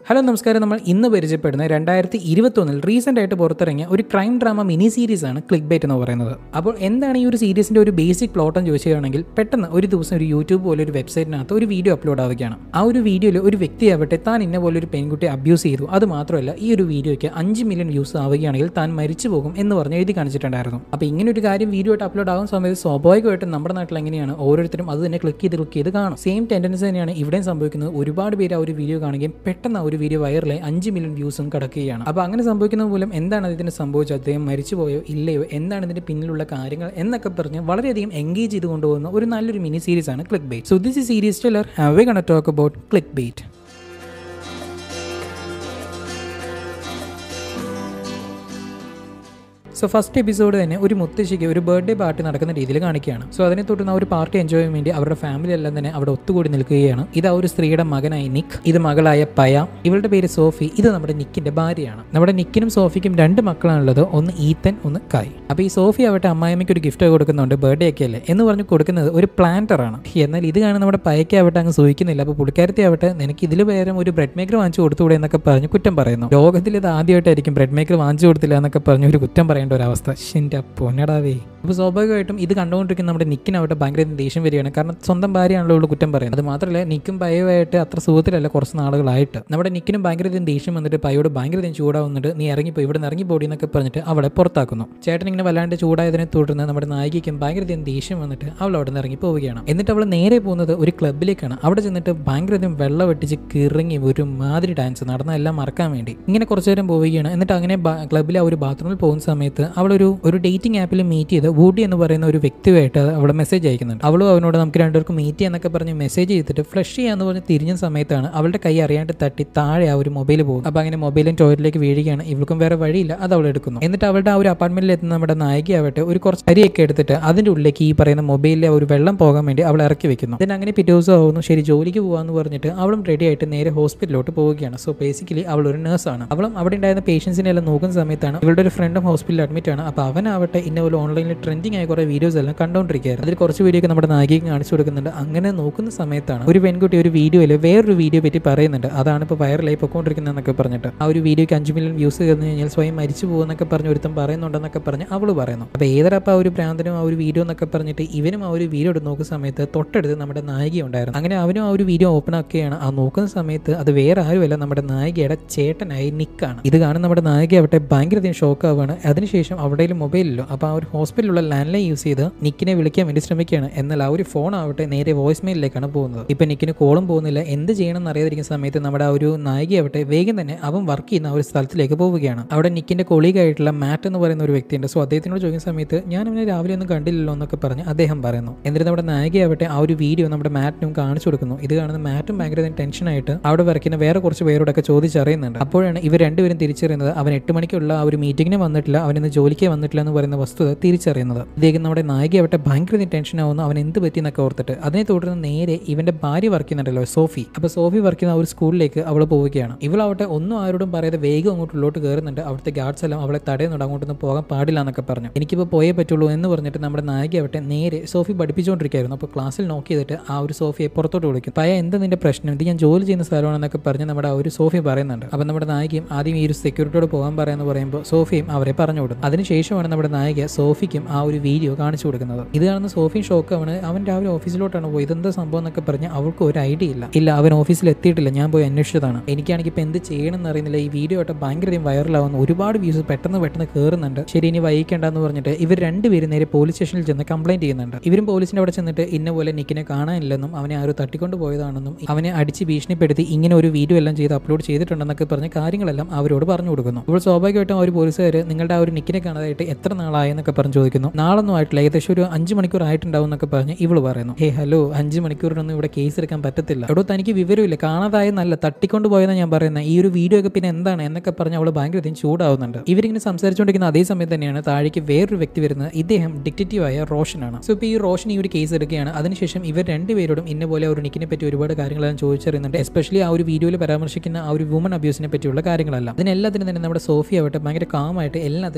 hello നമസ്കാരം നമ്മൾ ഇന്ന് പരിചയപ്പെടുന്ന രണ്ടായിരത്തി ഇരുപത്തൊന്നിൽ റീസെൻ്റ് ആയിട്ട് പുറത്തിറങ്ങിയ ഒരു ക്രൈം ഡ്രാമ മിനി സീരീസ് ആണ് ക്ലിക്ക് ബൈറ്റ് എന്ന് പറയുന്നത് അപ്പോൾ എന്താണ് ഈ ഒരു സീരീസിൻ്റെ ഒരു ബേസിക് പ്ലോട്ട് എന്ന് ചോദിക്കുകയാണെങ്കിൽ പെട്ടെന്ന് ഒരു ദിവസം ഒരു യൂട്യൂബ് പോലെ ഒരു വെബ്സൈറ്റിനകത്ത് ഒരു വീഡിയോ അപ്ലോഡ് ആവുകയാണ് ആ ഒരു വീഡിയോയിൽ ഒരു വ്യക്തിയാവട്ടെ താൻ ഇന്ന പോലെ ഒരു പെൺകുട്ടിയെ അബ്യൂസ് ചെയ്തു അത് മാത്രമല്ല ഈ ഒരു വീഡിയോയ്ക്ക് അഞ്ച് മില്യൺ വ്യൂസ് ആവുകയാണെങ്കിൽ താൻ മരിച്ചു പോകും എന്ന് പറഞ്ഞ് എഴുതി കാണിച്ചിട്ടുണ്ടായിരുന്നു അപ്പോൾ ഇങ്ങനെ ഒരു കാര്യം വീഡിയോ ആയിട്ട് അപ്ലോഡ് ആകുന്ന സമയത്ത് സ്വാഭാവികമായിട്ടും നമ്മുടെ നാട്ടിൽ എങ്ങനെയാണ് ഓരോരുത്തരും അത് തന്നെ ക്ലിക്ക് ചെയ്ത് ക്ലിക്ക് ചെയ്ത് കാണും സെയിം ടെൻഡൻസി തന്നെയാണ് ഇവിടെയും സംഭവിക്കുന്നത് ഒരുപാട് പേര് ആ ഒരു വീഡിയോ കാണുകയും പെട്ടെന്ന് ആ ഒരു വീഡിയോ വൈറലായി അഞ്ച് മില്യൺ വ്യൂസും കടക്കുകയാണ് അപ്പോൾ അങ്ങനെ സംഭവിക്കുന്നത് മൂലം എന്താണ് ഇതിന് സംഭവിച്ചത് അദ്ദേഹം മരിച്ചുപോയോ ഇല്ലയോ എന്താണ് ഇതിന്റെ പിന്നിലുള്ള കാര്യങ്ങൾ എന്നൊക്കെ പറഞ്ഞ് വളരെയധികം എൻഗേജ് ചെയ്ത് കൊണ്ടുപോകുന്ന ഒരു നല്ലൊരു മിനി സീരീസ് ആണ് clickbait so this series trailer have we gonna talk about clickbait so first episode തന്നെ ഒരു മുത്തശ്ശിക്ക് ഒരു ബർത്ത്ഡേ പാർട്ടി നടക്കുന്ന രീതിയിൽ കാണിക്കുകയാണ് സോ അതിനെ തുടർന്ന് ആ ഒരു പാർട്ടി എൻജോയ് ചെയ്യാൻ വേണ്ടി അവരുടെ ഫാമിലി എല്ലാം തന്നെ അവിടെ ഒത്തുകൂടി നിൽക്കുകയാണ് ഇത് ആ ഒരു സ്ത്രീയുടെ മകനായി നിക്ക് ഇത് മകളായ പയ ഇവളുടെ പേര് സോഫി ഇത് നമ്മുടെ നിക്കിന്റെ ഭാര്യയാണ് നമ്മുടെ നിക്കിനും സോഫിക്കും രണ്ട് മക്കളാണുള്ളത് ഒന്ന് ഈത്തൻ ഒന്ന് കായ് അപ്പോൾ ഈ സോഫി ആവട്ടെ അമ്മായിമ്മയ്ക്ക് ഒരു ഗിഫ്റ്റ് കൊടുക്കുന്നുണ്ട് ബർത്ത്ഡേ ഒക്കെ അല്ലേ എന്ന് പറഞ്ഞ് കൊടുക്കുന്നത് ഒരു പ്ലാന്റർ ആണ് എന്നാൽ ഇത് കാണുന്ന നമ്മുടെ പയക്കാവട്ടെ അങ്ങ് സൂഹിക്കുന്നില്ല അപ്പോൾ പുള്ളിക്കാരത്തി ആവട്ടെ നിനക്ക് ഇതിൽ പകരം ഒരു ബ്രെഡ് മേക്കർ വാങ്ങിച്ചു കൊടുത്തുകൂടെ എന്നൊക്കെ പറഞ്ഞ് കുറ്റം പറയുന്നു ലോകത്തിൽ ഇത് ആദ്യമായിട്ടായിരിക്കും ബ്രെഡ് മേക്കർ വാങ്ങിച്ചു കൊടുത്തില്ല എന്നൊക്കെ പറഞ്ഞ് ഒരു കുറ്റം പറയേണ്ട ഒരു അവസ്ഥ ഷിൻ്റെ പൊന്നടാവേ അപ്പോൾ സ്വാഭാവികമായിട്ടും ഇത് കണ്ടുകൊണ്ടിരിക്കുന്ന നമ്മുടെ നിക്കിനാവട്ടെ ഭയങ്കര ദേഷ്യം വരികയാണ് കാരണം സ്വന്തം ഭാര്യയാണല്ലോ ഇവിടെ കുറ്റം പറയുന്നത് അത് മാത്രമല്ല നിക്കും പയവുമായിട്ട് അത്ര സുഖത്തിലല്ല കുറച്ച് നാളുകളായിട്ട് നമ്മുടെ നിക്കിനും ഭയങ്കര ദേഷ്യം വന്നിട്ട് പയ്യോട് ഭയങ്കര ചൂടാവുന്നുണ്ട് നീ ഇറങ്ങിപ്പോയി ഇവിടെ നിന്ന് ഇറങ്ങി പോടി എന്നൊക്കെ പറഞ്ഞിട്ട് അവളെ പുറത്താക്കുന്നു ചേട്ടൻ ഇങ്ങനെ വല്ലാണ്ട് ചൂടായതിനെ തുടർന്ന് നമ്മുടെ നായികയ്ക്കും ഭയങ്കര ദേഷ്യം വന്നിട്ട് അവൾ അവിടെ നിന്ന് ഇറങ്ങി പോവുകയാണ് എന്നിട്ട് അവൾ നേരെ പോകുന്നത് ഒരു ക്ലബിലേക്കാണ് അവിടെ ചെന്നിട്ട് ഭയങ്കര വെള്ളം വെട്ടിച്ച് കിറങ്ങി ഒരു മാതിരി ഡാൻസ് നടന്ന എല്ലാം മറക്കാൻ വേണ്ടി ഇങ്ങനെ കുറച്ചു നേരം പോവുകയാണ് എന്നിട്ട് അങ്ങനെ ക്ലബിലെ ആ ഒരു ബാത്റൂമിൽ പോകുന്ന സമയത്ത് അവളൊരു ഒരു ഡേറ്റിംഗ് ആപ്പിൽ മീറ്റ് ചെയ്ത് വൂഡി എന്ന് പറയുന്ന ഒരു വ്യക്തിയായിട്ട് അവളെ മെസ്സേജ് അയക്കുന്നുണ്ട് അവളും അവനോട് നമുക്ക് രണ്ടുപേർക്കും മീറ്റ് ചെയ്യാന്നൊക്കെ പറഞ്ഞ് മെസ്സേജ് ചെയ്തിട്ട് ഫ്ലഷ് ചെയ്യാന്ന് പറഞ്ഞ് തിരിഞ്ഞ സമയത്താണ് അവളുടെ കൈ അറിയാണ്ട് തട്ടി താഴെ ആ ഒരു മൊബൈൽ പോകും അപ്പോൾ അങ്ങനെ മൊബൈലും ടോയ്ലറ്റിലേക്ക് വീഴുകയാണ് ഇവൾക്കും വേറെ വഴിയില്ല അത് അവൾ എടുക്കുന്നു എന്നിട്ട് അവളുടെ ആ ഒരു അപ്പാർട്ട്മെന്റിൽ എത്തുന്ന നമ്മുടെ നായികയാവട്ടെ ഒരു കുറച്ച് അരിയൊക്കെ എടുത്തിട്ട് അതിൻ്റെ ഉള്ളിലേക്ക് ഈ പറയുന്ന മൊബൈലിലെ ഒരു വെള്ളം പോകാൻ വേണ്ടി അവൾ ഇറക്കി വെക്കുന്നു then അങ്ങനെ പിറ്റേ ദിവസം ആവുന്നു ശരി ജോലിക്ക് പോകാന്ന് പറഞ്ഞിട്ട് അവളും റെഡി ആയിട്ട് നേരെ ഹോസ്പിറ്റലിലോട്ട് പോവുകയാണ് സോ ബേസിക്കലി അവൾ ഒരു നഴ്സാണ് അവളും അവിടെ ഉണ്ടായിരുന്ന പേഷ്യൻസിനെ എല്ലാം നോക്കുന്ന സമയത്താണ് ഇവളുടെ ഒരു ഫ്രണ്ടും ഹോസ്പിറ്റലിൽ അഡ്മിറ്റ് ആണ് അപ്പോൾ അവനാവട്ടെ ഇന്ന പോലെ ഓൺലൈനിൽ ട്രെൻഡിങ് ആയ കുറേ വീഡിയോസ് എല്ലാം കണ്ടുകൊണ്ടിരിക്കുകയായിരുന്നു അതിൽ കുറച്ച് വീഡിയോ ഒക്കെ നമ്മുടെ നായികയ്ക്ക് കാണിച്ചു കൊടുക്കുന്നുണ്ട് അങ്ങനെ നോക്കുന്ന സമയത്താണ് ഒരു പെൺകുട്ടി ഒരു വീഡിയോയിൽ വേറൊരു വീഡിയോ പറ്റി പറയുന്നുണ്ട് അതാണ് ഇപ്പോൾ വൈറലായി പൊക്കോണ്ടിരിക്കുന്നതെന്നൊക്കെ പറഞ്ഞിട്ട് ആ ഒരു വീഡിയോയ്ക്ക് അഞ്ച് മില്യൺ വ്യൂസ് കയറി കഴിഞ്ഞാൽ സ്വയം മരിച്ചു പോകുന്നൊക്കെ പറഞ്ഞ് ഒരുത്തം പറയുന്നുണ്ടെന്നൊക്കെ പറഞ്ഞ് അവൾ പറയുന്നു അപ്പോൾ ഏതൊരപ്പോൾ ആ ഒരു പ്രാന്തനും ആ ഒരു വീഡിയോ എന്നൊക്കെ പറഞ്ഞിട്ട് ഇവനും ആ ഒരു വീഡിയോ എടുത്ത് നോക്കുന്ന സമയത്ത് തൊട്ടടുത്ത് നമ്മുടെ നായിക ഉണ്ടായിരുന്നു അങ്ങനെ അവനും ആ ഒരു വീഡിയോ ഓപ്പൺ ആക്കുകയാണ് ആ നോക്കുന്ന സമയത്ത് അത് വേറെ ആരുമല്ല നമ്മുടെ നായികയുടെ ചേട്ടനായി നിക്കാണ് ഇത് കാണുന്ന നമ്മുടെ നായിക ആവട്ടെ ഭയങ്കരധികം ഷോക്ക് ആവുകയാണ് അതിനുശേഷം അവിടെ മൊബൈലിലോ അപ്പോൾ ആ ഒരു ഹോസ്പിറ്റലിലുള്ള ലാൻഡ് ലൈൻ യൂസ് ചെയ്ത് നിക്കിനെ വിളിക്കാൻ വേണ്ടി ശ്രമിക്കുകയാണ് എന്നാൽ ആ ഒരു ഫോൺ ആവട്ടെ നേരെ വോയിസ് മെയിലിലേക്കാണ് പോകുന്നത് ഇപ്പൊ നിക്കിന് കോളും പോകുന്നില്ല എന്ത് ചെയ്യണം എന്ന് അറിയാതിരിക്കുന്ന സമയത്ത് നമ്മുടെ ആ ഒരു നായികയാവട്ടെ വേഗം തന്നെ അവൻ വർക്ക് ചെയ്യുന്ന ആ ഒരു സ്ഥലത്തിലേക്ക് പോവുകയാണ് അവിടെ നിക്കിന്റെ കൊളീഗ് ആയിട്ടുള്ള മാറ്റ് എന്ന് പറയുന്ന ഒരു വ്യക്തിയുണ്ട് സോ അദ്ദേഹത്തിനോട് ചോദിക്കുന്ന സമയത്ത് ഞാൻ അവനെ രാവിലെ ഒന്നും കണ്ടില്ലല്ലോ എന്നൊക്കെ പറഞ്ഞ് അദ്ദേഹം പറയുന്നു എന്നിട്ട് നമ്മുടെ നായികയാവട്ടെ ആ ഒരു വീഡിയോ നമ്മുടെ മാറ്റിനും കാണിച്ചു കൊടുക്കുന്നു ഇത് കാണുന്ന മാറ്റും ഭയങ്കര ടെൻഷനായിട്ട് അവിടെ വരയ്ക്കുന്ന വേറെ കുറച്ച് പേരോടൊക്കെ ചോദിച്ചറിയുന്നുണ്ട് അപ്പോഴാണ് ഇവർ രണ്ടുപേരും തിരിച്ചറിയുന്നത് അവൻ എട്ട് മണിക്കുള്ള ആ ഒരു മീറ്റിങ്ങിന് വന്നിട്ടില്ല അവൻ ഇന്ന് ജോലിക്ക് വന്നിട്ടില്ല എന്ന് പറയുന്ന വസ്തുത തിരിച്ചറിയുന്നത് ഇദ്ദേഹം നമ്മുടെ നായികയാവട്ടെ ഭയങ്കര ടെൻഷൻ ആവുന്നു അവൻ എന്ത് പറ്റി എന്നൊക്കെ ഓർത്തിട്ട് അതിനെ തുടർന്ന് നേരെ ഇവന്റെ ഭാര്യ വർക്ക് ചെയ്യുന്നുണ്ടല്ലോ സോഫി അപ്പൊ സോഫി വർക്ക് ചെയ്യുന്ന ആ ഒരു സ്കൂളിലേക്ക് അവൾ പോവുകയാണ് ഇവളാവട്ടെ ഒന്നും ആരോടും പറയാതെ വേഗം അങ്ങോട്ട് ഉള്ളോട്ട് കയറുന്നുണ്ട് അവിടുത്തെ ഗാർഡ്സ് എല്ലാം അവളെ തടയുന്നുണ്ട് അങ്ങോട്ടൊന്നും പോകാൻ പാടില്ല എന്നൊക്കെ പറഞ്ഞു എനിക്കിപ്പോൾ പോയേ പറ്റുള്ളൂ എന്ന് പറഞ്ഞിട്ട് നമ്മുടെ നായികയാവട്ടെ നേരെ സോഫി പഠിപ്പിച്ചുകൊണ്ടിരിക്കുകയായിരുന്നു അപ്പോൾ ക്ലാസ്സിൽ നോക്കി ചെയ്തിട്ട് ആ ഒരു സോഫിയെ പുറത്തോട്ട് വിളിക്കും പയ എന്താ നിന്റെ പ്രശ്നം ഇത് ഞാൻ ജോലി ചെയ്യുന്ന സ്ഥലമാണെന്നൊക്കെ പറഞ്ഞ് നമ്മുടെ ആ ഒരു സോഫി പറയുന്നുണ്ട് അപ്പം നമ്മുടെ നായികയും ആദ്യം ഈ ഒരു സെക്യൂരിറ്റിയോട് പോകാൻ പറയാന്ന് പറയുമ്പോൾ സോഫിയും അവരെ പറഞ്ഞു കൊടുക്കും അതിനുശേഷമാണ് നമ്മുടെ നായിക സോഫിക്കും ആ ഒരു വീഡിയോ കാണിച്ചു കൊടുക്കുന്നത് ഇത് കാണുന്ന സോഫി ഷോക്ക് അവന് അവൻ രാവിലെ ഓഫീസിലോട്ടാണ് പോയി ഇതെന്താ സംഭവം എന്നൊക്കെ പറഞ്ഞ് അവൾക്ക് ഒരു ഐഡിയ ഇല്ല ഇല്ല അവൻ ഓഫീസിൽ എത്തിയിട്ടില്ല ഞാൻ പോയി അന്വേഷിച്ചതാണ് എനിക്കാണെങ്കിൽ ഇപ്പം എന്ത് ചെയ്യണമെന്ന് അറിയുന്നില്ല ഈ വീഡിയോ ആയിട്ട് ഭയങ്കരധികം വൈറലാവുന്നു ഒരുപാട് വ്യൂസ് പെട്ടെന്ന് പെട്ടെന്ന് കയറുന്നുണ്ട് ശരി ഇനി വൈകിക്കേണ്ടെന്ന് പറഞ്ഞിട്ട് ഇവർ രണ്ടുപേരും നേരെ പോലീസ് സ്റ്റേഷനിൽ ചെന്ന് കംപ്ലൈന്റ് ചെയ്യുന്നുണ്ട് ഇവരും പോലീസിന്റെ അവിടെ ചെന്നിട്ട് ഇന്ന പോലെ നിക്കിനെ കാണാനില്ലെന്നും അവനെ ആരും തട്ടിക്കൊണ്ട് പോയതാണെന്നും അവനെ അടിച്ച് ഭീഷണിപ്പെടുത്തി ഇങ്ങനെ ഒരു വീഡിയോ എല്ലാം ചെയ്ത് അപ്ലോഡ് ചെയ്തിട്ടുണ്ടെന്നൊക്കെ പറഞ്ഞ് കാര്യങ്ങളെല്ലാം അവരോട് പറഞ്ഞു കൊടുക്കുന്നു ഇപ്പോൾ സ്വാഭാവികമായിട്ടും ആ ഒരു പോലീസുകാർ നിങ്ങളുടെ ആ ഒരു നിക്കിനെ കാണാതായിട്ട് എത്ര നാളായെന്നൊക്കെ പറഞ്ഞ് ചോദിക്കുന്നു നാളൊന്നും ആയിട്ടില്ല ഏകദേശം ഒരു അഞ്ച് മണിക്കൂർ ആയിട്ടുണ്ടാവും എന്നൊക്കെ പറഞ്ഞ് ഇവള് പറയുന്നു ഹേ ഹലോ അഞ്ച് മണിക്കൂറിനൊന്നും ഇവിടെ കേസ് എടുക്കാൻ പറ്റത്തില്ല എടോ തനിക്ക് വിവരമില്ല കാണാതായെന്നല്ല തട്ടിക്കൊണ്ട് പോയെന്ന് ഞാൻ പറയുന്നത് ഈ ഒരു വീഡിയോ ഒക്കെ പിന്നെ എന്താണ് എന്നൊക്കെ പറഞ്ഞ് അവൾ ഭയങ്കര ചൂടാവുന്നുണ്ട് ഇവരിങ്ങനെ സംസാരിച്ചുകൊണ്ടിരിക്കുന്ന അതേ സമയം തന്നെയാണ് താഴേക്ക് വേറൊരു വ്യക്തി വരുന്നത് ഇദ്ദേഹം ഡിറ്റക്റ്റീവായ റോഷനാണ് സോ ഇപ്പോൾ ഈ റോഷൻ ഈ ഒരു കേസ് എടുക്കുകയാണ് അതിനുശേഷം ഇവർ രണ്ടുപേരോടും ഇന്ന പോലെ ഒരു നിക്കിനെ പറ്റി ഒരുപാട് കാര്യങ്ങളെല്ലാം ചോദിച്ചറിയുന്നുണ്ട് എസ്പെഷ്യലി ആ ഒരു വീഡിയോയിൽ പരാമർശിക്കുന്ന ആ ഒരു വുമൺ അബ്യൂസിനെ പറ്റിയുള്ള കാര്യങ്ങളെല്ലാം ഇതിനെല്ലാത്തിനും തന്നെ നമ്മുടെ സോഫി ആവട്ടെ ഭയങ്കര കാമായിട്ട് എല്ലാത്തിനും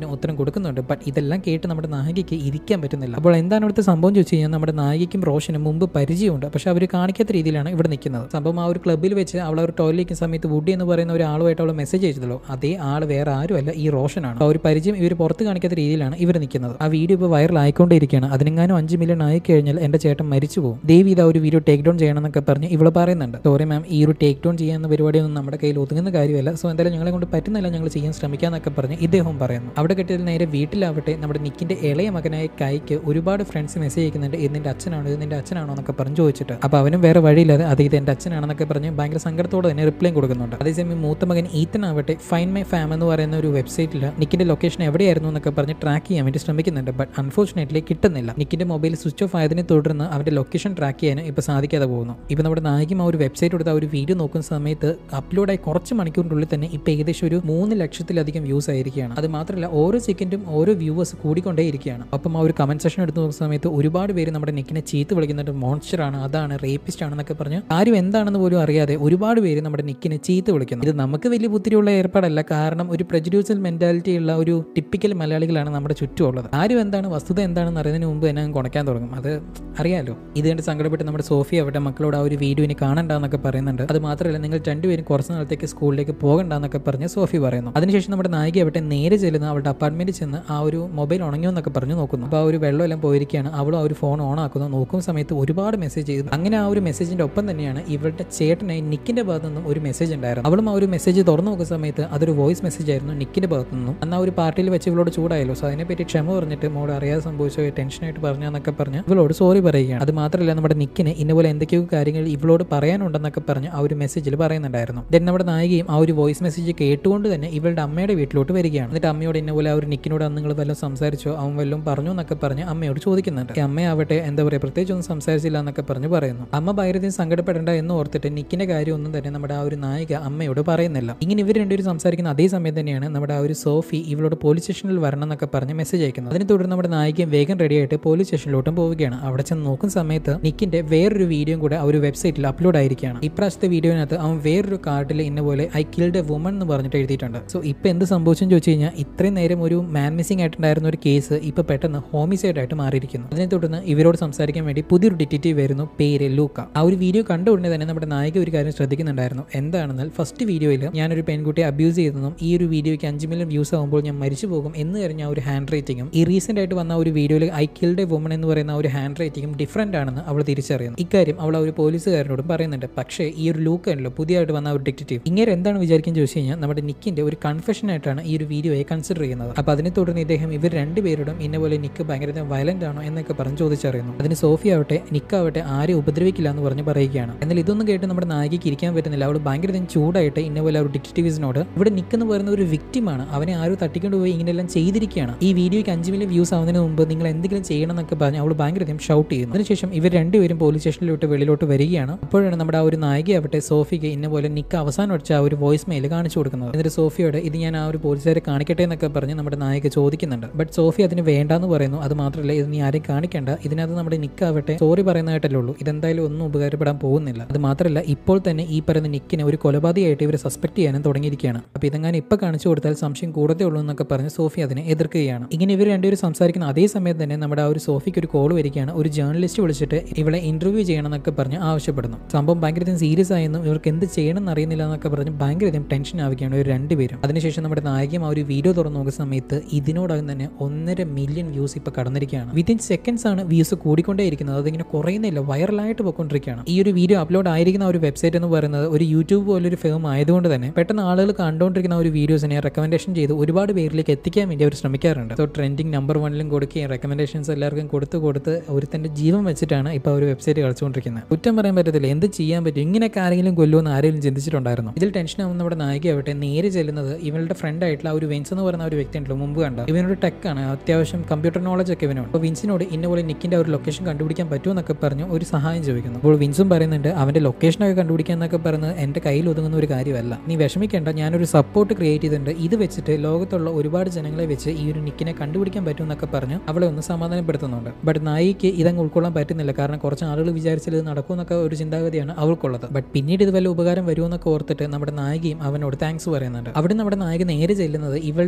ഉത്തരം കൊടുക്കുന്നുണ്ട് ബട്ട് ഇതെല്ലാം കേട്ട് നമ്മുടെ നായികയ്ക്ക് ഇരിക്കാൻ പറ്റുന്നില്ല അപ്പോൾ എന്താണ് ഇവിടുത്തെ സംഭവം ചോദിച്ചു കഴിഞ്ഞാൽ നമ്മുടെ നായികയ്ക്കും റോഷനും മുമ്പ് പരിചയമുണ്ട് പക്ഷെ അവർ കാണിക്കാത്ത രീതിയിലാണ് ഇവിടെ നിൽക്കുന്നത് സംഭവം ആ ഒരു ക്ലബ്ബിൽ വെച്ച് അവൾ ഒരു ടോയ്ലറ്റ് സമയത്ത് വുഡി എന്ന് പറയുന്ന ഒരു ആളുമായിട്ട് അവൾ മെസ്സേജ് അയച്ചതല്ലോ അതേ ആൾ വേറെ ആരുമല്ല ഈ റോഷനാണ് ആ ഒരു പരിചയം ഇവർ പുറത്ത് കാണിക്കാത്ത രീതിയിലാണ് ഇവർ നിൽക്കുന്നത് ആ വീഡിയോ ഇപ്പോൾ വൈറൽ ആയിക്കൊണ്ടിരിക്കുകയാണ് അതിനെങ്ങാനും അഞ്ച് മില്യൺ ആയി കഴിഞ്ഞാൽ എൻ്റെ ചേട്ടൻ മരിച്ചു പോകും ദേവി ഇത് ആ ഒരു വീഡിയോ ടേക്ക് ഡൗൺ ചെയ്യണം എന്നൊക്കെ പറഞ്ഞ് ഇവള് പറയുന്നുണ്ട് സോറി മാം ഈ ഒരു ടേക്ക് ഡൗൺ ചെയ്യാവുന്ന പരിപാടിയൊന്നും നമ്മുടെ കയ്യിൽ ഒതുങ്ങുന്ന കാര്യമല്ല സോ എന്തായാലും ഞങ്ങളെ കൊണ്ട് പറ്റുന്നില്ല ഞങ്ങൾ ചെയ്യാൻ ശ്രമിക്കാന്നൊക്കെ പറഞ്ഞ് ഇദ്ദേഹം പറയുന്നു അവിടെ കെട്ടിയത് നേരെ വീട്ടിലാവട്ടെ നമ്മുടെ നിക്കിന്റെ ഇളയ മകനായ കൈക്ക് ഒരുപാട് ഫ്രണ്ട്സ് മെസ്സേജ് അയക്കുന്നുണ്ട് ഇത് നിന്റെ അച്ഛനാണോ ഇത് നിന്റെ അച്ഛനാണോ എന്നൊക്കെ പറഞ്ഞ് ചോദിച്ചിട്ട് അപ്പോൾ അവനും വേറെ വഴിയില്ലാതെ അത് ഇത് എൻ്റെ അച്ഛനാണെന്നൊക്കെ പറഞ്ഞ് ഭയങ്കര സങ്കടത്തോടെ തന്നെ റിപ്ലൈ കൊടുക്കുന്നുണ്ട് അതേസമയം മൂത്ത മകൻ ഈത്തൻ ആവട്ടെ ഫൈൻ മൈ ഫാം എന്ന് പറയുന്ന ഒരു വെബ്സൈറ്റിൽ നിക്കിന്റെ ലൊക്കേഷൻ എവിടെയായിരുന്നു എന്നൊക്കെ പറഞ്ഞ് ട്രാക്ക് ചെയ്യാൻ വേണ്ടി ശ്രമിക്കുന്നുണ്ട് ബട്ട് അൺഫോർച്ചുനേറ്റ്ലി കിട്ടുന്നില്ല നിക്കിന്റെ മൊബൈൽ സ്വിച്ച് ഓഫ് ആയതിനെ തുടർന്ന് അവന്റെ ലൊക്കേഷൻ ട്രാക്ക് ചെയ്യാൻ ഇപ്പോൾ സാധിക്കാതെ പോകുന്നു ഇപ്പോൾ നമ്മുടെ നായികം ആ ഒരു വെബ്സൈറ്റ് എടുത്ത് ആ ഒരു വീഡിയോ നോക്കുന്ന സമയത്ത് അപ്ലോഡായി കുറച്ച് മണിക്കൂറിനുള്ളിൽ തന്നെ ഇപ്പോൾ ഏകദേശം ഒരു മൂന്ന് ലക്ഷത്തിലധികം വ്യൂസ് ആയിരിക്കുകയാണ് അത് മാത്രമല്ല ഓരോ സെക്കൻഡും ഓരോ വ്യൂവേഴ്സ് കൂടിക്കൊണ്ടേ ഇരിക്കുകയാണ് അപ്പം ആ ഒരു കമന്റ് സെഷൻ എടുത്ത് നോക്കുന്ന സമയത്ത് ഒരുപാട് പേര് നമ്മുടെ നെക്കിനെ ചീത്ത് വിളിക്കുന്നുണ്ട് മോൺസ്റ്റർ ആണ് അതാണ് റേപ്പിസ്റ്റ് ആണെന്നൊക്കെ പറഞ്ഞ് ആരും എന്താണെന്ന് പോലും അറിയാതെ ഒരുപാട് പേര് നമ്മുടെ നിക്കിനെ ചീത്ത് വിളിക്കുന്നു ഇത് നമുക്ക് വലിയ ബുദ്ധിയുള്ള ഏർപ്പാടല്ല കാരണം ഒരു പ്രജുഡ്യൂസൽ മെന്റാലിറ്റി ഉള്ള ഒരു ടിപ്പിക്കൽ മലയാളികളാണ് നമ്മുടെ ചുറ്റുമുള്ളത് ആരും എന്താണ് വസ്തുത എന്താണെന്ന് അറിയുന്നതിന് മുമ്പ് തന്നെ അങ്ങ് കുണയ്ക്കാൻ തുടങ്ങും അത് അറിയാലോ ഇത് കണ്ട് സങ്കടപ്പെട്ട് നമ്മുടെ സോഫി അവിടെ മക്കളോട് ആ ഒരു വീഡിയോ ഇനി കാണണ്ടെന്നൊക്കെ പറയുന്നുണ്ട് അത് മാത്രമല്ല നിങ്ങൾ രണ്ടുപേരും കുറച്ച് നാളത്തേക്ക് സ്കൂളിലേക്ക് പോകണ്ടെന്നൊക്കെ പറഞ്ഞ് സോഫി പറയുന്നു അതിനുശേഷം നമ്മുടെ നായിക അവിടെ നേരെ ചെല്ലുന്ന അവളുടെ അപ്പാർട്ട്മെന്റിൽ ചെന്ന് ആ ഒരു മൊബൈൽ ഉണങ്ങിയോ എന്നൊക്കെ പറഞ്ഞ് നോക്കുന്നു അപ്പോൾ ആ ഒരു വെള്ളം എല്ലാം പോയിരിക്കുകയാണ് അവളും ആ ഒരു ഫോൺ ഓൺ ആക്കുന്നു നോക്കുന്ന സമയത്ത് ഒരുപാട് മെസ്സേജ് ചെയ്തു അങ്ങനെ ആ ഒരു മെസ്സേജിന്റെ ഒപ്പം തന്നെയാണ് ഇവളുടെ ചേട്ടനായി നിക്കിന്റെ ഭാഗത്തു നിന്നും ഒരു മെസ്സേജ് ഉണ്ടായിരുന്നു അവളും ആ ഒരു മെസ്സേജ് തുറന്നു നോക്കുന്ന സമയത്ത് അതൊരു വോയിസ് മെസ്സേജ് ആയിരുന്നു നിക്കിന്റെ ഭാഗത്തു നിന്നും അന്ന് ആ ഒരു പാർട്ടിയിൽ വെച്ച് ഇവളോട് ചൂടായല്ലോ സോ അതിനെപ്പറ്റി ക്ഷമ പറഞ്ഞിട്ട് മോട് അറിയാതെ സംഭവിച്ചോ ടെൻഷനായിട്ട് പറഞ്ഞെന്നൊക്കെ പറഞ്ഞ് ഇവളോട് സോറി പറയുകയാണ് അത് മാത്രമല്ല നമ്മുടെ നിക്കിന് ഇന്നപോലെ എന്തൊക്കെയോ കാര്യങ്ങൾ ഇവളോട് പറയാനുണ്ടെന്നൊക്കെ പറഞ്ഞ് ആ ഒരു മെസ്സേജിൽ പറയുന്നുണ്ടായിരുന്നു ദെൻ നമ്മുടെ നായികയും ആ ഒരു വോയിസ് മെസ്സേജ് കേട്ടുകൊണ്ട് തന്നെ ഇവളുടെ അമ്മയുടെ വീട്ടിലോട്ട് വരികയാണ് എന്നിട്ട് അമ്മയോട് ഇന്നപോലെ ആ ഒരു നിക്കിനോട് അന്ന് നിങ്ങൾ വല്ലതും സംസാരിച്ചോ അവൻ വല്ലതും പറഞ്ഞു എന്നൊക്കെ പറഞ്ഞ് അമ്മയോട് ചോദിക്കുന്നുണ്ട് ഈ അമ്മയാവട്ടെ എന്താ പറയുക പ്രത്യേകിച്ച് ഒന്നും സംസാരിച്ചില്ല എന്നൊക്കെ പറഞ്ഞ് പറയുന്നു അമ്മ ഭയങ്കരധികം സങ്കടപ്പെടേണ്ട എന്ന് ഓർത്തിട്ട് നിക്കിന്റെ കാര്യം ഒന്നും തന്നെ നമ്മുടെ ആ ഒരു നായിക അമ്മയോട് പറയുന്നില്ല ഇങ്ങനെ ഇവർ രണ്ടുപേരും സംസാരിക്കുന്ന അതേ സമയം തന്നെയാണ് നമ്മുടെ ആ ഒരു സോഫി ഇവളോട് പോലീസ് സ്റ്റേഷനിൽ വരണം എന്നൊക്കെ പറഞ്ഞ് മെസ്സേജ് അയക്കുന്നത് അതിനെ തുടർന്ന് നമ്മുടെ നായികയും വേഗം റെഡിയായിട്ട് പോലീസ് സ്റ്റേഷനിലോട്ടും പോവുകയാണ് അവിടെ ചെന്ന് നോക്കുന്ന സമയത്ത് നിക്കിന്റെ വേറൊരു വീഡിയോയും കൂടെ ആ ഒരു വെബ്സൈറ്റിൽ അപ്ലോഡ് ആയിരിക്കുകയാണ് ഇപ്രാവശ്യത്തെ വീഡിയോനകത്ത് അവൻ വേറൊരു കാർഡിൽ ഇന്ന പോലെ ഐ കിൽഡ് എ വുമൺ എന്ന് പറഞ്ഞിട്ട് എഴുതിയിട്ടുണ്ട് സോ ഇപ്പൊ എന്ത് സംഭവിച്ചെന്ന് ചോദിച്ചു കഴിഞ്ഞാൽ ഇത്രയും നേരം ഒരു മാൻ മിസ്സിംഗ് ആയിട്ടുണ്ടായിരുന്ന ഒരു കേസ് ഇപ്പൊ പെട്ടെന്ന് ഹോമിസൈഡ് ആയിട്ട് മാറിയിരിക്കുന്നു അതിനെ തുടർന്ന് ഇവരോട് സംസാരിക്കാൻ വേണ്ടി പുതിയൊരു ഡിറ്റക്റ്റീവ് വരുന്നു പേര് ലൂക്ക ആ ഒരു വീഡിയോ കണ്ട ഉടനെ തന്നെ നമ്മുടെ നായിക ഒരു കാര്യം ശ്രദ്ധിക്കുന്നുണ്ടായിരുന്നു എന്താണെന്നാൽ ഫസ്റ്റ് വീഡിയോയിൽ ഞാനൊരു പെൺകുട്ടിയെ അബ്യൂസ് ചെയ്തതും ഈ ഒരു വീഡിയോയ്ക്ക് അഞ്ച് മില്യൺ വ്യൂസ് ആകുമ്പോൾ ഞാൻ മരിച്ചു പോകും എന്ന് കഴിഞ്ഞ ആ ഒരു ഹാൻഡ് റൈറ്റിങ്ങും ഈ റീസെന്റ് ആയിട്ട് വന്ന ആ ഒരു വീഡിയോയിൽ ഐ കിൽഡ് എ വുമൺ എന്ന് പറയുന്ന ആ ഒരു ഹാൻഡ് റൈറ്റിങ്ങും ഡിഫറെന്റ് ആണെന്ന് അവൾ തിരിച്ചറിയുന്നു ഇക്കാര്യം അവൾ ആ ഒരു പോലീസുകാരനോടും പറയുന്നുണ്ട് പക്ഷേ ഈ ഒരു ലൂക്ക് ഉണ്ടല്ലോ പുതിയതായിട്ട് വന്ന ആ ഒരു ഡിറ്റക്റ്റീവ് ഇങ്ങനെ എന്താണ് വിചാരിക്കുന്നത് ചോദിച്ചു കഴിഞ്ഞാൽ നമ്മുടെ നിക്കിന്റെ ഒരു കൺഫെഷൻ ആയിട്ടാണ് ഈ ഒരു വീഡിയോയെ കൺസിഡർ ചെയ്യുന്നത് അപ്പോൾ അതിനെ തുടർന്ന് ഇദ്ദേഹം ഇവർ രണ്ടുപേരോടും ഇന്നപോലെ നിക്ക് ഭയങ്കര വയലന്റ് ആണോ എന്നൊക്കെ പറഞ്ഞ് ചോദിച്ചറിയുന്നു അതിന് സോഫി ആവട്ടെ നിക്കാവട്ടെ ആരെ ഉപദ്രവിക്കില്ല എന്ന് പറഞ്ഞ് പറയുകയാണ് എന്നാൽ ഇതൊന്നും കേട്ട് നമ്മുടെ നായികയ്ക്ക് ഇരിക്കാൻ പറ്റുന്നില്ല അവൾ ഭയങ്കര ചൂടായിട്ട് ഇന്നപോലെ ഒരു ഡിറ്റക്റ്റീവ്സിനോട് ഇവിടെ നിൽക്കുന്ന പറയുന്ന ഒരു വിക്റ്റിമാണ് അവനെ ആരും തട്ടിക്കൊണ്ട് പോയി ഇങ്ങനെയെല്ലാം ചെയ്തിരിക്കുകയാണ് ഈ വീഡിയോയ്ക്ക് അഞ്ച് മില്യൺ വ്യൂസ് ആവുന്നതിന് മുമ്പ് നിങ്ങൾ എന്തെങ്കിലും ചെയ്യണം എന്നൊക്കെ പറഞ്ഞ് അവൾ ഭയങ്കരധികം ഷൗട്ട് ചെയ്യുന്നു അതിനുശേഷം ഇവർ രണ്ടുപേരും പോലീസ് സ്റ്റേഷനിലോട്ട് വെളിയിലോട്ട് വരികയാണ് അപ്പോഴാണ് നമ്മുടെ ആ ഒരു നായികയാവട്ടെ സോഫിക്ക് ഇന്നപോലെ നിക്ക് അവസാനം അടിച്ച ആ ഒരു വോയിസ് മെയിൽ കാണിച്ചു കൊടുക്കുന്നത് എന്നിട്ട് സോഫിയോട് ഇത് ഞാൻ ആ ഒരു പോലീസുകാരെ കാണിക്കട്ടെ എന്നൊക്കെ പറഞ്ഞ് നമ്മുടെ നായിക ചോദിക്കുന്നുണ്ട് ബട്ട് സോഫി അതിന് വേണ്ടാന്ന് പറയുന്നു അത് മാത്രമല്ല ഇത് നീ ആരെയും കാണിക്കേണ്ട ഇതിനകത്ത് നമ്മുടെ നിക്കാവട്ടെ സോറി പറയുന്നതായിട്ടല്ലേ ഉള്ളൂ ഇതെന്തായാലും ഒന്നും ഉപകാരപ്പെടാൻ പോകുന്നില്ല അത് മാത്രമല്ല ഇപ്പോൾ തന്നെ ഈ പറയുന്ന നിക്കിനെ ഒരു കൊലപാതകമായിട്ട് ഇവർ സസ്പെക്ട് ചെയ്യാനും തുടങ്ങിയിരിക്കുകയാണ് അപ്പോൾ ഇതെങ്ങനെ ഇപ്പം കാണിച്ചു കൊടുത്താൽ സംശയം കൂടത്തേ ഉള്ളൂ എന്നൊക്കെ പറഞ്ഞ് സോഫി അതിനെ എതിർക്കുകയാണ് ഇങ്ങനെ ഇവർ രണ്ടുപേരും സംസാരിക്കുന്ന അതേ സമയത്ത് തന്നെ നമ്മുടെ ആ ഒരു സോഫിക്ക് ഒരു കോൾ വരികയാണ് ഒരു ജേർണലിസ്റ്റ് വിളിച്ചിട്ട് ഇവളെ ഇന്റർവ്യൂ ചെയ്യണം എന്നൊക്കെ പറഞ്ഞ് ആവശ്യപ്പെടുന്നു സംഭവം ഭയങ്കരധികം സീരിയസ് ആയെന്നും ഇവർക്ക് എന്ത് ചെയ്യണം എന്ന് അറിയുന്നില്ല എന്നൊക്കെ പറഞ്ഞ് ഭയങ്കരധികം ടെൻഷൻ ആവുകയാണ് ഇവർ രണ്ടുപേരും അതിനുശേഷം നമ്മുടെ നായകൻ ആ ഒരു വീഡിയോ തുറന്നു നോക്കുന്ന സമയത്ത് ഇതിനോടകം തന്നെ ഒന്നര മില്യൺ വ്യൂസ് ഇപ്പൊ കടന്നിരിക്കുകയാണ് വിത്തിൻ സെക്കൻഡ്സ് ആണ് വ്യൂസ് കൂടിക്കൊണ്ടേയിരിക്കുന്നത് അതിങ്ങനെ കുറയുന്നില്ല വൈറലായിട്ട് പോയിക്കൊണ്ടിരിക്കുകയാണ് ഈ ഒരു വീഡിയോ അപ്ലോഡ് ആയിരിക്കുന്ന ഒരു വെബ്സൈറ്റ് എന്ന് പറയുന്നത് ഒരു യൂട്യൂബ് പോലൊരു ഫേം ആയതുകൊണ്ട് തന്നെ പെട്ടെന്ന് ആളുകൾ കണ്ടുകൊണ്ടിരിക്കുന്ന ഒരു വീഡിയോസിനെ റെക്കമെൻഡേഷൻ ചെയ്ത് ഒരുപാട് പേരിലേക്ക് എത്തിക്കാൻ വേണ്ടി അവർ ശ്രമിക്കാറുണ്ട് സോ ട്രെൻഡിങ് നമ്പർ വണ്ണിലും കൊടുക്കുകയും റെക്കമെൻഡേഷൻസ് എല്ലാവർക്കും കൊടുത്ത് കൊടുത്ത് ഒരുത്തന്റെ ജീവൻ വെച്ചിട്ടാണ് ഇപ്പോൾ ഒരു വെബ്സൈറ്റ് കളിച്ചുകൊണ്ടിരിക്കുന്നത് കുറ്റം പറയാൻ പറ്റത്തില്ല എന്ത് ചെയ്യാൻ പറ്റും ഇങ്ങനെയൊക്കെ ആരെങ്കിലും കൊല്ലുമെന്ന് ആരെങ്കിലും ചിന്തിച്ചിട്ടുണ്ടായിരുന്നു ഇതിൽ ടെൻഷൻ ആവുന്ന നമ്മുടെ നായികയാവട്ടെ നേരെ ചെല്ലുന്നത് ഇവളുടെ ഫ്രണ്ട് ആയിട്ടുള്ള ആ ഒരു വിൻസ് എന്ന് പറയുന്ന ഒരു വ്യക്തി ഉണ്ടല്ലോ മുമ്പ് കണ്ട ഇവനൊരു ടെക് ആണ് അത്യാവശ്യം കമ്പ്യൂട്ടർ നോളജ് ഒക്കെ ഇവനുണ്ട് അപ്പോൾ വിൻസിനോട് ഇന്നപോലെ നിക്കിന്റെ ഒരു ലൊക്കേഷൻ കണ്ടുപിടിക്കാൻ പറ്റുമോ എന്നൊക്കെ പറഞ്ഞു ഒരു സഹായം ചോദിക്കുന്നു അപ്പോൾ വിൻസും പറയുന്നുണ്ട് അവന്റെ ലൊക്കേഷനൊക്കെ കണ്ടുപിടിക്കാൻ എന്നൊക്കെ പറയുന്നത് എന്റെ കയ്യിൽ ഒതുങ്ങുന്ന ഒരു കാര്യമല്ല നീ വിഷമിക്കേണ്ട ഞാനൊരു സപ്പോർട്ട് ക്രിയേറ്റ് ചെയ്തിട്ടുണ്ട് ഇത് വെച്ചിട്ട് ലോകത്തുള്ള ഒരുപാട് ജനങ്ങളെ വെച്ച് ഈ ഒരു നിക്കിനെ കണ്ടുപിടിക്കാൻ പറ്റും എന്നൊക്കെ പറഞ്ഞ് അവളെ ഒന്ന് സമാധാനപ്പെടുത്തുന്നുണ്ട് ബട്ട് നായിക്ക് ഇതങ്ങ് ഉൾക്കൊള്ളാൻ പറ്റുന്നില്ല കാരണം കുറച്ച് ആളുകൾ വിചാരിച്ചാൽ ഇത് നടക്കുമെന്നൊക്കെ ഒരു ചിന്താഗതിയാണ് അവൾക്കുള്ളത് ബട്ട് പിന്നീട് ഇത് വല്ല ഉപകാരം വരുമെന്നൊക്കെ ഓർത്തിട്ട് നമ്മുടെ നായികയും അവനോട് താങ്ക്സ് പറയുന്നുണ്ട് അവിടെ നമ്മുടെ നായിക നേരെ ചെല്ലുന്നത് ഇവളുടെ ആ ഒരു നിക്കിന്റെ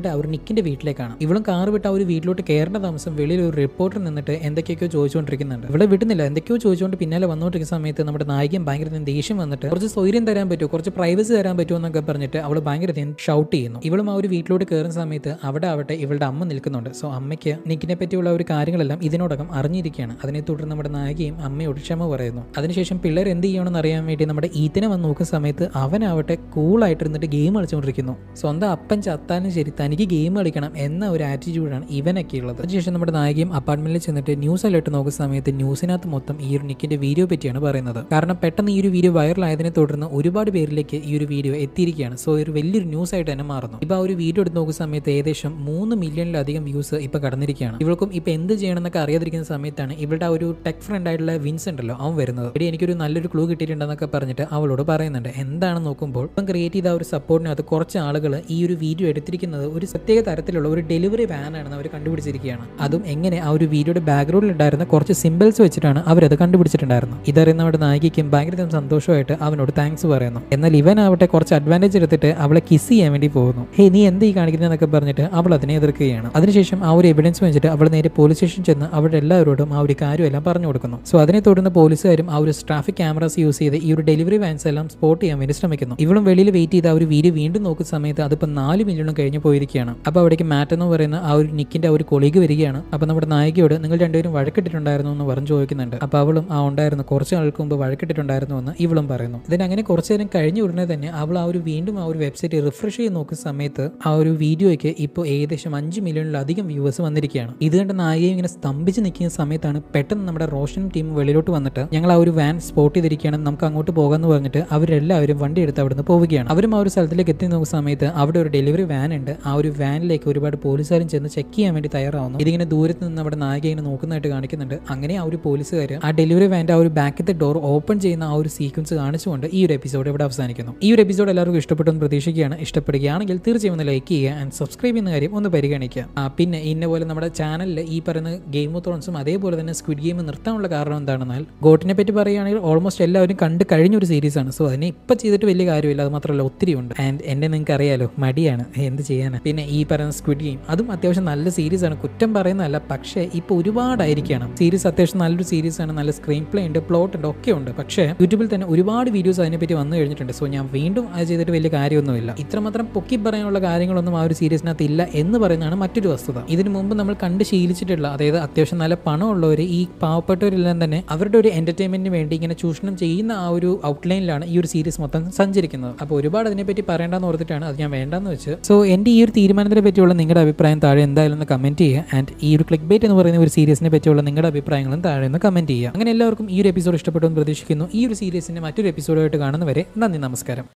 നിക്കിന്റെ വീട്ടിലേക്കാണ് ഇവളും കാർ വിട്ട് ആ ഒരു വീട്ടിലോട്ട് കയറേണ്ട താമസം വെളിയിൽ ഒരു റിപ്പോർട്ടർ നിന്നിട്ട് എന്തൊക്കെയൊക്കെയോ ചോദിച്ചുകൊണ്ടിരിക്കുന്നുണ്ട് ഇവിടെ വിടുന്നില്ല എന്തൊക്കെയോ ചോദിച്ചുകൊണ്ട് പിന്നാലെ വന്നുകൊണ്ടിരിക്കുന്ന സമയത്ത് നമ്മുടെ നായികൻ ഭയങ്കര ദേഷ്യം വന്നിട്ട് കുറച്ച് സൗകര്യം തരാൻ പറ്റുമോ കുറച്ച് പ്രൈവസി തരാൻ പറ്റുമോ എന്നൊക്കെ പറഞ്ഞിട്ട് അവൾ ഭയങ്കര ഷൗട്ട് ചെയ്യുന്നു ഇവളും ആ ഒരു വീട്ടിലോട്ട് കയറുന്ന സമയത്ത് അവിടെ ആവട്ടെ ഇവളുടെ അമ്മ നിൽക്കുന്നുണ്ട് സോ അമ്മയ്ക്ക് നിക്കിനെ പറ്റിയുള്ള ഒരു കാര്യങ്ങളെല്ലാം ഇതിനോടകം അറിഞ്ഞിരിക്കുകയാണ് അതിനെ തുടർന്ന് നമ്മുടെ നായികയും അമ്മയോട് ക്ഷമ പറയുന്നു അതിനുശേഷം പിള്ളേർ എന്ത് ചെയ്യണമെന്ന് അറിയാൻ വേണ്ടി നമ്മുടെ ഈത്തിനെ വന്ന് നോക്കുന്ന സമയത്ത് അവനാവട്ടെ കൂളായിട്ട് ഇരുന്നിട്ട് ഗെയിം കളിച്ചുകൊണ്ടിരിക്കുന്നു സ്വന്തം അപ്പൻ ചത്താനും ശരി തനിക്ക് ഗെയിം കളിക്കണം എന്ന ഒരു ആറ്റിറ്റ്യൂഡാണ് ഇവനൊക്കെ ഉള്ളത് അതിനുശേഷം നമ്മുടെ നായികയും അപ്പാർട്ട്മെന്റിൽ ചെന്നിട്ട് ന്യൂസ് അലേർട്ട് നോക്കുന്ന സമയത്ത് ന്യൂസിനകത്ത് മൊത്തം ഈ ഒരു നിക്കിന്റെ വീഡിയോ പറ്റിയാണ് പറയുന്നത് കാരണം പെട്ടെന്ന് ഈ ഒരു വീഡിയോ വൈറലായതിനെ തുടർന്ന് ഒരുപാട് പേരിലേക്ക് ഈ ഒരു വീഡിയോ എത്തിയിരിക്കുകയാണ് സോ ഒരു വലിയൊരു ന്യൂസ് ആയിട്ട് തന്നെ മാറുന്നു ഇപ്പൊ ആ ഒരു വീഡിയോ എടുത്ത് നോക്കുന്ന സമയത്ത് ഏകദേശം മൂന്ന് മില്യണിലധികം വ്യൂസ് ഇപ്പൊ കടന്നിരിക്കുകയാണ് ഇവൾക്കും ഇപ്പൊ എന്ത് ചെയ്യണമെന്നൊക്കെ അറിയാതിരിക്കുന്ന സമയത്താണ് ഇവളുടെ ആ ഒരു ടെക് ഫ്രണ്ട് ആയിട്ടുള്ള വിൻസ് ഉണ്ടല്ലോ അവൻ വരുന്നത് എടി എനിക്കൊരു നല്ലൊരു ക്ലൂ കിട്ടിയിട്ടുണ്ടെന്നൊക്കെ പറഞ്ഞിട്ട് അവളോട് പറയുന്നുണ്ട് എന്താണെന്ന് നോക്കുമ്പോൾ ഇപ്പം ക്രിയേറ്റ് ചെയ്ത ആ ഒരു സപ്പോർട്ടിനകത്ത് കുറച്ച് ആളുകൾ ഈ ഒരു വീഡിയോ എടുത്തിരിക്കുന്നത് ഒരു പ്രത്യേക തരത്തിലുള്ള ഒരു ഡെലിവറി വാൻ ആണെന്ന് അവർ കണ്ടുപിടിച്ചിരിക്കുകയാണ് അതും എങ്ങനെ ആ ഒരു വീഡിയോയുടെ ബാക്ക്ഗ്രൗണ്ടിൽ ഉണ്ടായിരുന്ന കുറച്ച് സിമ്പിൾസ് വെച്ചിട്ടാണ് അവരത് കണ്ടുപിടിച്ചിട്ടുണ്ടായിരുന്നത് ഇതറിയുന്ന നമ്മുടെ നായികയ്ക്കും ഭയങ്കര സന്തോഷമായിട്ട് അവനോട് താങ്ക്സ് പറയുന്നു എന്നാൽ ഇവനാവട്ടെ കുറച്ച് അഡ്വാൻറ്റേജ് എടുത്തിട്ട് അവളെ കിസ് ചെയ്യാൻ വേണ്ടി പോകുന്നു ഹേ നീ എന്ത് ഈ കാണിക്കുന്നതെന്നൊക്കെ പറഞ്ഞിട്ട് അവൾ അതിനെ എതിർക്കുകയാണ് അതിനുശേഷം ആ ഒരു എവിഡൻസ് വെച്ചിട്ട് അവൾ നേരെ പോലീസ് സ്റ്റേഷൻ ചെന്ന് അവരുടെ എല്ലാവരോടും ആ ഒരു കാര്യമെല്ലാം പറഞ്ഞു കൊടുക്കുന്നു സോ അതിനെ തുടർന്ന് പോലീസുകാരും ആ ഒരു ട്രാഫിക് ക്യാമറാസ് യൂസ് ചെയ്ത് ഈ ഒരു ഡെലിവറി വാൻസ് എല്ലാം സ്പോട്ട് ചെയ്യാൻ വേണ്ടി ശ്രമിക്കുന്നു ഇവളും വെളിയിൽ വെയിറ്റ് ചെയ്ത് ആ ഒരു വീഡിയോ വീണ്ടും നോക്കുന്ന സമയത്ത് അതിപ്പോൾ നാല് മില്യണും കഴിഞ്ഞ് പോയിരിക്കുകയാണ് അപ്പോൾ അവിടേക്ക് മാറ്റ് എന്ന് പറയുന്ന ആ ഒരു നിക്കിന്റെ ആ ഒരു കൊളീഗ് വരികയാണ് അപ്പോൾ നമ്മുടെ നായികയോട് നിങ്ങൾ രണ്ടുപേരും വഴക്കിട്ടിട്ടുണ്ടായിരുന്നു എന്ന് പറഞ്ഞു ചോദിക്കുന്നുണ്ട് അപ്പോൾ അവളും ആ ഉണ്ടായിരുന്നു കുറച്ച് നാൾക്ക് മുമ്പ് വഴക്കിട്ടിട്ടുണ്ടായിരുന്നു എന്ന് ഇവളും പറയുന്നു ഇതിന് അങ്ങനെ കുറച്ച് നേരം കഴിഞ്ഞ ഉടനെ തന്നെ അവൾ ആ ഒരു വീണ്ടും ആ ഒരു വെബ്സൈറ്റ് റിഫ്രഷ് ചെയ്ത് നോക്കുന്ന സമയത്ത് ആ ഒരു വീഡിയോയ്ക്ക് ഇപ്പോൾ ഏകദേശം അഞ്ച് മില്യണിലധികം വ്യൂവേഴ്സ് വന്നിരിക്കുകയാണ് ഇത് കണ്ട് നായികയും ഇങ്ങനെ സ്തംഭിച്ച് നിൽക്കുന്ന സമയത്താണ് പെട്ടെന്ന് നമ്മുടെ റോഷൻ ടീം വെളിയിലോട്ട് വന്നിട്ട് ഞങ്ങൾ ആ ഒരു വാൻ സ്പോട്ട് ചെയ്തിരിക്കുകയാണ് നമുക്ക് അങ്ങോട്ട് പോകാമെന്ന് പറഞ്ഞിട്ട് അവരെല്ലാവരും വണ്ടി എടുത്ത് അവിടുന്ന് പോവുകയാണ് അവരും ആ ഒരു സ്ഥലത്തിലേക്ക് എത്തി നോക്കുന്ന സമയത്ത് അവിടെ ഒരു ഡെലിവറി വാൻ ഉണ്ട് ആ ഒരു വാനിലേക്ക് ഒരുപാട് പോലീസുകാരും ചെന്ന് ചെക്ക് ചെയ്യാൻ വേണ്ടി തയ്യാറാവുന്നു ഇതിങ്ങനെ ദൂരത്ത് നിന്ന് നമ്മുടെ നായിക ഇങ്ങനെ നോക്കുന്നതായിട്ട് കാണിക്കുന്നുണ്ട് അങ്ങനെ ആ ഒരു പോലീസുകാർ ആ ഡെലിവറി വാൻ്റെ ആ ഒരു ബാക്കത്തെ ഡോർ ഓപ്പൺ ചെയ്യുന്ന ആ ഒരു സീക്വൻസ് കാണിച്ചുകൊണ്ട് ഈ ഒരു എപ്പിസോഡ് ഇവിടെ അവസാനിക്കുന്നു ഈ ഒരു എപ്പിസോഡ് എല്ലാവർക്കും ഇഷ്ടപ്പെട്ടെന്ന് പ്രതീക്ഷിക്കുകയാണ് ഇഷ്ടപ്പെടുകയാണെങ്കിൽ തീർച്ചയായും ഒന്ന് ലൈക്ക് ചെയ്യുക ആൻഡ് സബ്സ്ക്രൈബ് ചെയ്യുന്ന കാര്യം ഒന്ന് പരിഗണിക്കുക ആ പിന്നെ ഇന്ന പോലെ നമ്മുടെ ചാനലിൽ ഈ പറയുന്ന ഗെയിം ഓഫ് ത്രോൺസും അതേപോലെ തന്നെ സ്ക്വിഡ് ഗെയിം നിർത്താനുള്ള കാരണം എന്താണെന്നാൽ ഗോട്ടിനെ പറ്റി പറയുകയാണെങ്കിൽ ഓൾമോസ്റ്റ് എല്ലാവരും കണ്ട് കഴിഞ്ഞ ഒരു സീരീസാണ് സോ അതിനെ ഇപ്പം ചെയ്തിട്ട് വലിയ കാര്യമില്ല അത് മാത്രമല്ല ഒത്തിരി ഉണ്ട് ആൻഡ് എന്നെ നിങ്ങൾക്ക് അറിയാലോ മടിയാണ് എന്ത് ചെയ്യാനാണ് പിന്നെ ഈ പറയുന്ന സ്ക്വിഡ് ഗെയിം അതും അത്യാവശ്യം നല്ല സീരീസ് ആണ് കുറ്റം പറയുന്നതല്ല പക്ഷേ ഇപ്പോൾ ഒരുപാടായിരിക്കണം സീരീസ് അത്യാവശ്യം നല്ലൊരു സീരീസ് ആണ് നല്ല സ്ക്രീൻ പ്ലേ ഉണ്ട് പ്ലോട്ട് ഉണ്ട് ഒക്കെ ഉണ്ട് പക്ഷേ യൂട്യൂബിൽ തന്നെ ഒരുപാട് വീഡിയോസ് അതിനെപ്പറ്റി വന്നു കഴിഞ്ഞിട്ടുണ്ട് സോ ഞാൻ വീണ്ടും അത് ചെയ്തിട്ട് വലിയ കാര്യമൊന്നുമില്ല ഇത്രമാത്രം പൊക്കി പറയാനുള്ള കാര്യങ്ങളൊന്നും ആ ഒരു സീരീസിനകത്ത് ഇല്ല എന്ന് പറയുന്നതാണ് മറ്റൊരു വസ്തുത ഇതിനു മുമ്പ് നമ്മൾ കണ്ട് ശീലിച്ചിട്ടുള്ള അതായത് അത്യാവശ്യം നല്ല പണമുള്ളവർ ഈ പാവപ്പെട്ടവരെല്ലാം തന്നെ അവരുടെ ഒരു എന്റർടൈൻമെന്റിന് വേണ്ടി ഇങ്ങനെ ചൂഷണം ചെയ്യുന്ന ആ ഒരു ഔട്ട്ലൈനിലാണ് ഈ ഒരു സീരീസ് മൊത്തം സഞ്ചരിക്കുന്നത് അപ്പോൾ ഒരുപാട് അതിനെപ്പറ്റി പറയേണ്ടെന്ന് ഓർത്തിട്ടാണ് അത് ഞാൻ വേണ്ടെന്ന് വെച്ച് സോ എൻ്റെ ഈ ഒരു തീരുമാനത്തിനെ പറ്റിയുള്ള നിങ്ങളുടെ അഭിപ്രായം താഴെ എന്തായാലും ഒന്ന് കമന്റ് ചെയ്യുക ആൻഡ് ഈ ഒരു ക്ലിക്ക് ബേറ്റ് എന്ന് പറയുന്ന ഒരു സീരീസിനെ പറ്റിയുള്ള നിങ്ങളുടെ അഭിപ്രായങ്ങളും താഴെ ഒന്ന് കമന്റ് ചെയ്യുക അങ്ങനെ എല്ലാവർക്കും ഈ ഒരു എപ്പിസോഡ് ഇഷ്ടപ്പെട്ടു എന്ന് പ്രതീക്ഷിക്കുന്നു ഈ ഒരു സീരീസിന്റെ മറ്റൊരു എപ്പിസോഡായിട്ട് കാണുന്നവരെ നന്ദി നമസ്കാരം